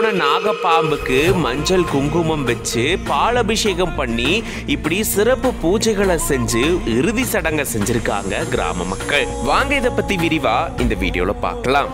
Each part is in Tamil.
போன நாகப்பாம்புக்கு மஞ்சள் குங்குமம் வச்சு பாலபிஷேகம் பண்ணி இப்படி சிறப்பு பூஜைகளை செஞ்சு இறுதி சடங்கை செஞ்சிருக்காங்க கிராம மக்கள் வாங்க இதை பத்தி விரிவா இந்த வீடியோல பார்க்கலாம்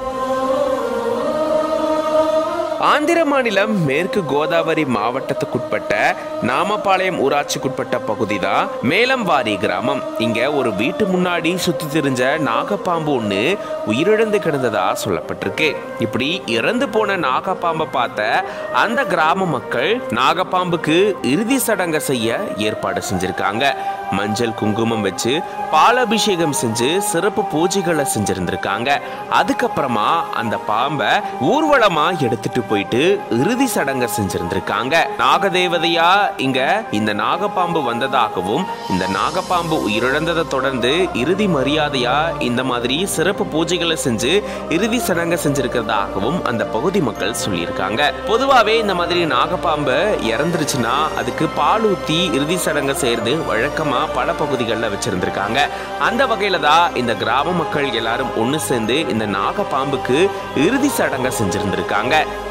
ஆந்திர மாநிலம் மேற்கு கோதாவரி மாவட்டத்துக்குட்பட்ட நாமபாளையம் ஊராட்சிக்குட்பட்ட பகுதி தான் மேலம்வாரி கிராமம் இங்க ஒரு வீட்டு முன்னாடி சுத்தி திரிஞ்ச நாகப்பாம்பு ஒண்ணு உயிரிழந்து கிடந்ததா சொல்லப்பட்டிருக்கு இப்படி இறந்து போன நாகப்பாம்பை பார்த்த அந்த கிராம மக்கள் நாகப்பாம்புக்கு இறுதி சடங்கை செய்ய ஏற்பாடு செஞ்சிருக்காங்க மஞ்சள் குங்குமம் வச்சு பாலாபிஷேகம் செஞ்சு சிறப்பு பூஜைகளை செஞ்சிருந்திருக்காங்க அதுக்கப்புறமா அந்த பாம்பை ஊர்வலமா எடுத்துட்டு போயிட்டு இறுதி சடங்கை செஞ்சிருந்திருக்காங்க நாகதேவதையா இங்க இந்த நாகப்பாம்பு வந்ததாகவும் இந்த நாகப்பாம்பு உயிரிழந்ததை தொடர்ந்து இறுதி மரியாதையா இந்த மாதிரி சிறப்பு பூஜைகளை செஞ்சு இறுதி சடங்கை செஞ்சிருக்கிறதாகவும் அந்த பகுதி மக்கள் சொல்லியிருக்காங்க பொதுவாவே இந்த மாதிரி நாகப்பாம்பு இறந்துருச்சுன்னா அதுக்கு பால் ஊத்தி இறுதி சடங்கை செய்யறது வழக்கமா பல பகுதிகளில் வச்சிருந்திருக்காங்க அந்த வகையில தான் இந்த கிராம மக்கள் எல்லாரும் ஒன்று சேர்ந்து இந்த நாகப்பாம்புக்கு இறுதி சடங்கை செஞ்சிருந்திருக்காங்க